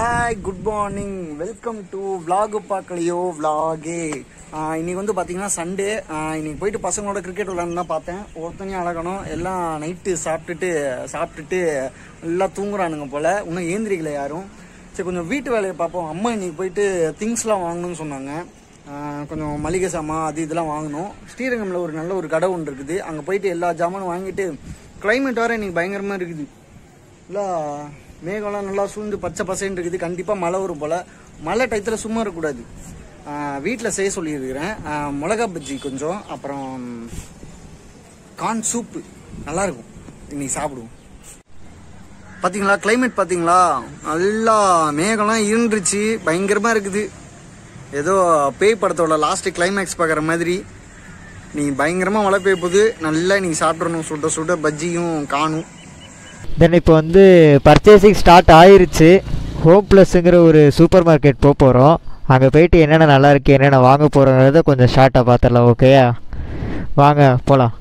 Hi good morning welcome to vlog பார்க்கலையோ vlogே இன்னைக்கு வந்து பார்த்தீங்கன்னா சண்டே இன்னைக்கு போயிட்டு பசங்களோட கிரிக்கெட் விளாண்டு தான் பார்த்தேன் ஒருத்தனையும் அழகணும் எல்லாம் நைட்டு சாப்பிட்டுட்டு சாப்பிட்டுட்டு எல்லாம் தூங்குறானுங்க போல இன்னும் ஏந்திரிக்கல யாரும் சரி கொஞ்சம் வீட்டு வேலையை பார்ப்போம் அம்மா இன்னைக்கு போயிட்டு திங்ஸ்லாம் வாங்கணும்னு சொன்னாங்க ஆஹ் கொஞ்சம் மளிகை சாமான் அது இதெல்லாம் வாங்கணும் ஸ்ரீரங்கம்ல ஒரு நல்ல ஒரு கடை ஒன்று இருக்குது அங்கே போயிட்டு எல்லா ஜாமானும் வாங்கிட்டு கிளைமேட் வேற இன்னைக்கு பயங்கரமாக இருக்குது நல்லா மேகம்லாம் நல்லா சூழ்ந்து பச்சை பசைன்னு இருக்குது கண்டிப்பாக மழை வரும் போல் மழை டயத்தில் சும்மா இருக்கக்கூடாது வீட்டில் செய்ய சொல்லியிருக்கிறேன் ஆஹ் மிளகா பஜ்ஜி கொஞ்சம் அப்புறம் கார்ன் சூப்பு நல்லா இருக்கும் இன்னைக்கு சாப்பிடுவோம் பாத்தீங்களா கிளைமேட் பாத்தீங்களா நல்லா மேகம்லாம் இருந்துருச்சு பயங்கரமா இருக்குது ஏதோ பேய் படத்தோட லாஸ்ட் கிளைமேக்ஸ் பார்க்குற மாதிரி நீ பயங்கரமா மழை பெய்ய போகுது நல்லா நீ சாப்பிட்றணும் சுட சுட பஜ்ஜியும் காணும் தென் இப்போ வந்து பர்ச்சேசிங் ஸ்டார்ட் ஆயிருச்சு ஹோம் ப்ளஸ்ங்கிற ஒரு சூப்பர் மார்க்கெட் போக போகிறோம் அங்கே போயிட்டு என்னென்ன நல்லா இருக்கு என்னென்ன வாங்க போகிறோங்கிறத கொஞ்சம் ஷார்ட்டாக பார்த்துடலாம் ஓகேயா வாங்க போகலாம்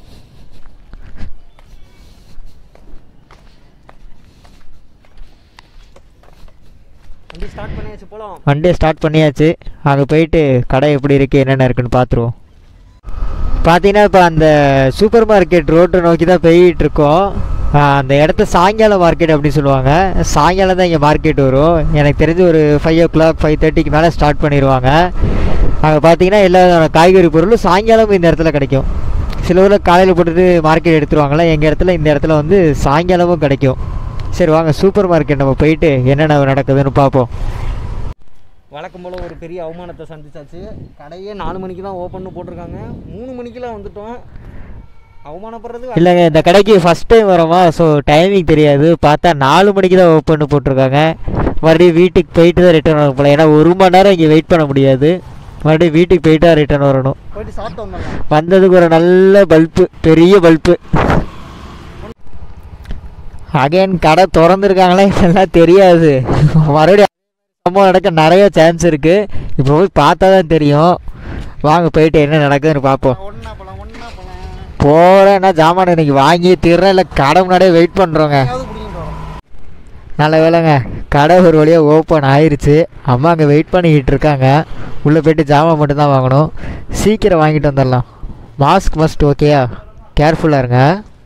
வண்டி ஸ்டார்ட் பண்ணியாச்சு போலாம் வண்டியை ஸ்டார்ட் பண்ணியாச்சு அங்கே போயிட்டு கடை எப்படி இருக்குது என்னென்ன இருக்குன்னு பார்த்துருவோம் பார்த்தீங்கன்னா இப்போ அந்த சூப்பர் மார்க்கெட் ரோட்டை நோக்கி தான் போயிட்டு இருக்கோம் ஆஹ் அந்த இடத்த சாயங்காலம் மார்க்கெட் அப்படின்னு சொல்லுவாங்க சாயங்காலம் தான் இங்கே மார்க்கெட் வரும் எனக்கு தெரிஞ்சு ஒரு ஃபைவ் ஓ கிளாக் ஃபைவ் தேர்ட்டிக்கு மேலே ஸ்டார்ட் பண்ணிடுவாங்க அங்கே பார்த்தீங்கன்னா எல்லா விதமான காய்கறி பொருளும் சாயங்காலமும் இந்த இடத்துல கிடைக்கும் சில ஊரில் காலையில் போட்டுட்டு மார்க்கெட் எடுத்துருவாங்களே எங்கள் இடத்துல இந்த இடத்துல வந்து சாயங்காலமும் கிடைக்கும் சரி வாங்க சூப்பர் மார்க்கெட் நம்ம போயிட்டு என்னென்ன நடக்குதுன்னு பார்ப்போம் வழக்கம் போல் ஒரு பெரிய அவமானத்தை சந்திச்சாச்சு கடையே நாலு மணிக்கு தான் ஓப்பன் போட்டிருக்காங்க மூணு மணிக்கெல்லாம் வந்துட்டோம் அவமானப்படுறது இல்லைங்க இந்த கடைக்கு ஃபஸ்ட் டைம் வரோமா ஸோ டைமிங் தெரியாது பார்த்தா நாலு மணிக்கு தான் ஓப்பன் போட்டிருக்காங்க மறுபடியும் வீட்டுக்கு போயிட்டு தான் ரிட்டர்ன் வர போல ஏன்னா ஒரு மணி நேரம் இங்கே வெயிட் பண்ண முடியாது மறுபடியும் வீட்டுக்கு போயிட்டு தான் ரிட்டர்ன் வரணும் போயிட்டு சாப்பிட்டு வந்துடலாம் வந்ததுக்கு ஒரு நல்ல பல்பு பெரிய பல்பு அகைன் கடை திறந்துருக்காங்களே இதெல்லாம் தெரியாது மறுபடியும் சம்பவம் நடக்க நிறைய சான்ஸ் இருக்குது இப்போ போய் பார்த்தா தான் தெரியும் வாங்க போயிட்டு என்ன நடக்குதுன்னு பார்ப்போம் ஒன்றா போகலாம் ஒன்றா போகலாம் போகிறேன்னா ஜாமான் இன்னைக்கு வாங்கி தீர்றேன் இல்லை கடை முன்னாடியே வெயிட் பண்ணுறோங்க எங்கேயாவது பிடிக்கிட்டு வரோம் நல்ல வேலைங்க கடை ஒரு வழியாக ஓப்பன் ஆயிருச்சு அம்மா அங்கே வெயிட் பண்ணிக்கிட்டு இருக்காங்க உள்ளே போயிட்டு ஜாமான் மட்டும் தான் வாங்கணும் சீக்கிரம் வாங்கிட்டு வந்துடலாம் மாஸ்க் மஸ்ட் ஓகேயா கேர்ஃபுல்லாக இருங்க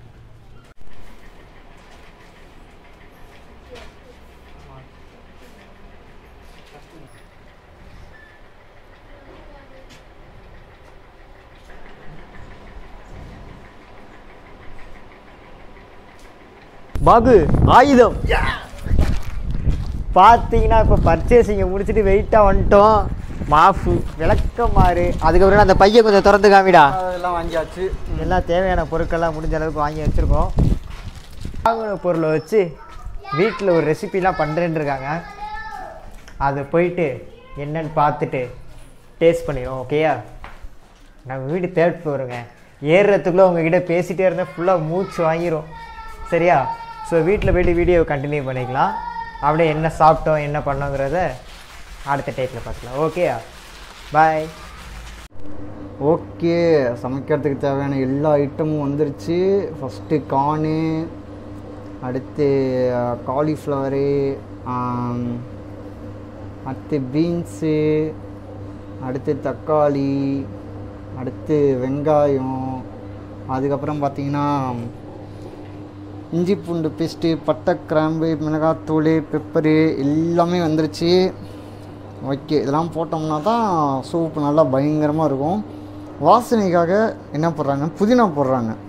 பாகு ஆயுதம் பார்த்தீங்கன்னா இப்போ பர்ச்சேசிங்கை முடிச்சுட்டு வெயிட்டாக வந்துட்டோம் மாஃபு விளக்கமாறு அதுக்கப்புறம் அந்த பையன் கொஞ்சம் திறந்து காமிடா அதெல்லாம் வாங்கியாச்சு எல்லாம் தேவையான பொருட்கள்லாம் முடிஞ்ச அளவுக்கு வாங்கி வச்சுருக்கோம் வாங்கின பொருளை வச்சு வீட்டில் ஒரு ரெசிபிலாம் பண்ணுறேன்னு இருக்காங்க அதை போயிட்டு என்னன்னு பார்த்துட்டு டேஸ்ட் பண்ணிடுவோம் ஓகேயா நம்ம வீடு தேர்ட் ஃப்ளோருங்க ஏறுறதுக்குள்ளே உங்ககிட்ட பேசிகிட்டே இருந்தால் ஃபுல்லாக மூச்சு வாங்கிரும் சரியா ஸோ வீட்டில் போயிட்டு வீடியோ கண்டினியூ பண்ணிக்கலாம் அப்படியே என்ன சாப்பிட்டோம் என்ன பண்ணோங்கிறத அடுத்த டைப்பில் பார்க்கலாம் ஓகேயா பாய் ஓகே சமைக்கிறதுக்கு தேவையான எல்லா ஐட்டமும் வந்துருச்சு ஃபஸ்ட்டு கார்னு அடுத்து காலிஃப்ளவரு அடுத்து பீன்ஸு அடுத்து தக்காளி அடுத்து வெங்காயம் அதுக்கப்புறம் பார்த்தீங்கன்னா இஞ்சி பூண்டு பேஸ்ட்டு பட்டை கிராம்பு மிளகாத்தூள் பெப்பரு எல்லாமே வந்துருச்சு ஓகே இதெல்லாம் போட்டோம்னா தான் சூப் நல்லா பயங்கரமாக இருக்கும் வாசனைக்காக என்ன போடுறாங்க புதினா போடுறாங்க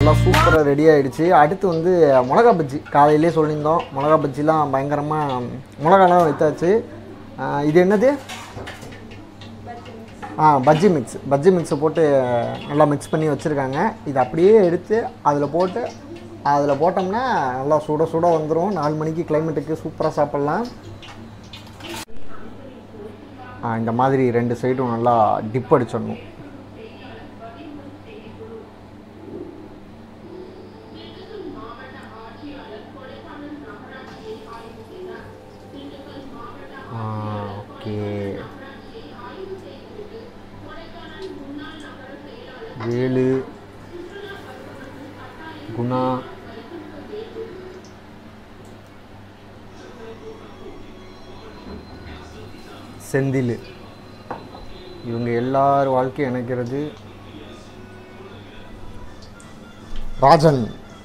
நல்லா சூப்பராக ரெடி ஆயிடுச்சு அடுத்து வந்து மிளகா பஜ்ஜி காலையிலே சொல்லியிருந்தோம் மிளகா பஜ்ஜிலாம் பயங்கரமாக மிளகாலாம் வைத்தாச்சு ஆஹ் இது என்னது ஆ பஜ்ஜி மிக்ஸ் பஜ்ஜி மிக்ஸை போட்டு நல்லா மிக்ஸ் பண்ணி வச்சுருக்காங்க இது அப்படியே எடுத்து அதில் போட்டு அதில் போட்டோம்னா நல்லா சுட சுட வந்துடும் நாலு மணிக்கு கிளைமேட்டுக்கு சூப்பராக சாப்பிட்லாம் ஆ, இந்த மாதிரி ரெண்டு சைடும் நல்லா டிப் அடிச்சிடணும் ஓகே வேலு குணா செந்தில் இவங்க எல்லார் வாழ்க்கையும் இணைக்கிறது ராஜன்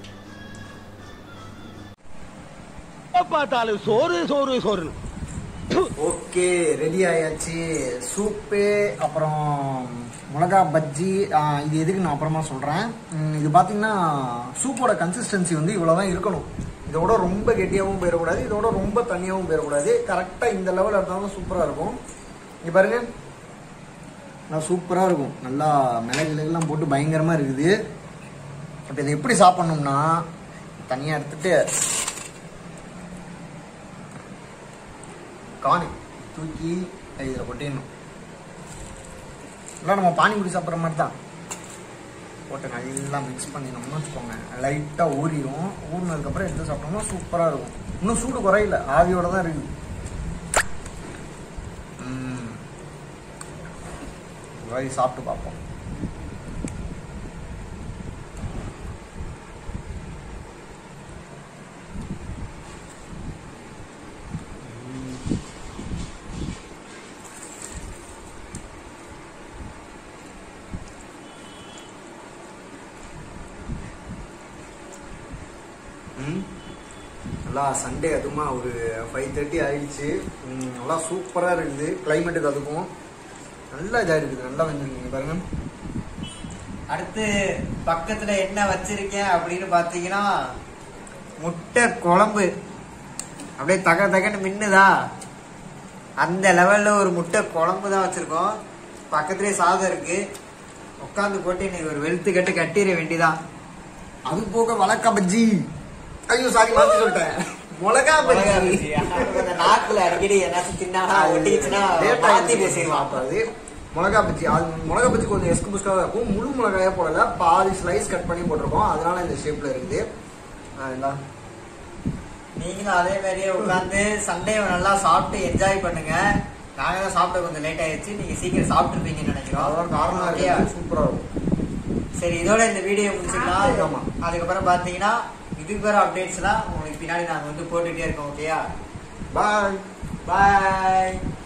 பார்த்தாலும் சோறு சோறு சோறு ஓகே ரெடி ஆயாச்சு சூப்பு அப்புறம் மிளகா பஜ்ஜி ஆ, இது எதுக்கு நான் அப்புறமா சொல்கிறேன் இது பார்த்தீங்கன்னா சூப்போட கன்சிஸ்டன்சி வந்து இவ்வளோ தான் இருக்கணும் இதோட ரொம்ப கெட்டியாகவும் போயிடக்கூடாது இதோட ரொம்ப தண்ணியாகவும் போயிடக்கூடாது கரெக்டாக இந்த லெவலில் இருந்தாலும் சூப்பராக இருக்கும் இங்க பாருங்க நல்லா சூப்பராக இருக்கும் நல்லா மிளகு கிழகுலாம் போட்டு பயங்கரமாக இருக்குது இப்போ இதை எப்படி சாப்பிட்ணும்னா தனியாக எடுத்துட்டு காணி தூக்கி இதில் கொட்டிடணும் இல்லை நம்ம பானிபூரி சாப்பிட்ற மாதிரி தான் போட்டு நல்லா மிக்ஸ் பண்ணினோம்னு வச்சுக்கோங்க லைட்டாக ஊறிடும் ஊறினதுக்கப்புறம் எடுத்து சாப்பிட்டோம்னா சூப்பராக இருக்கும் இன்னும் சூடு குறையில ஆவியோட தான் இருக்குது ம். ஒரு வாய் சாப்பிட்டு பார்ப்போம் ம். நல்லா சண்டே அதுமா ஒரு ஃபைவ் தேர்ட்டி ஆயிடுச்சு ம், நல்லா சூப்பராக இருக்குது கிளைமேட்டுக்கு அதுக்கும் நல்லா இதாக இருக்குது நல்லா வந்துருக்கீங்க பாருங்க அடுத்து பக்கத்துல என்ன வச்சிருக்கேன் அப்படின்னு பாத்தீங்கன்னா முட்டை குழம்பு அப்படியே தக தகன்னு மின்னுதா அந்த லெவல்ல ஒரு முட்டை குழம்பு தான் வச்சிருக்கோம் பக்கத்துலயே சாதம் இருக்கு உட்காந்து போட்டு இன்னைக்கு ஒரு வெளுத்து கட்டு கட்டிட வேண்டிதான் அது போக வழக்கா பஜ்ஜி ஐயோ சாரி மாத்தி சொல்லிட்டேன் மிளகா பஜ்ஜி அந்த நாக்குல அடிக்கடி என்னாச்சும் தின்னா ஒட்டிச்சுன்னா Late மாத்தி ஆயிடுச்சு பேசிடுவான் சாப்பிடாது. மிளகா பஜ்ஜி அது மிளகா பஜ்ஜி கொஞ்சம் எஸ்கு புஸ்காக இருக்கும் முழு மிளகாயே போடல பாதி ஸ்லைஸ் கட் பண்ணி போட்டிருக்கோம் அதனால இந்த ஷேப்ல இருக்குது ஆ, இந்தா. நீங்களும் அதே மாதிரியே உட்காந்து சண்டே நல்லா சாப்பிட்டு என்ஜாய் பண்ணுங்க நாங்க தான் சாப்பிட கொஞ்சம் லேட் ஆயிடுச்சு நீங்க சீக்கிரம் சாப்பிட்டுருப்பீங்கன்னு நினைக்கிறோம் அதெல்லாம் காரணம் ஓகேயா? இருக்குது சூப்பரா இருக்கும் சரி இதோட இந்த வீடியோ முடிச்சுக்கலாம் ஆமா. அதுக்கப்புறம் பாத்தீங்கன்னா இதுக்கு வர அப்டேட்ஸ் எல்லாம் உங்களுக்கு பின்னாடி நாங்க வந்து போட்டுட்டே இருக்கோம் ஓகேயா பாய் பாய்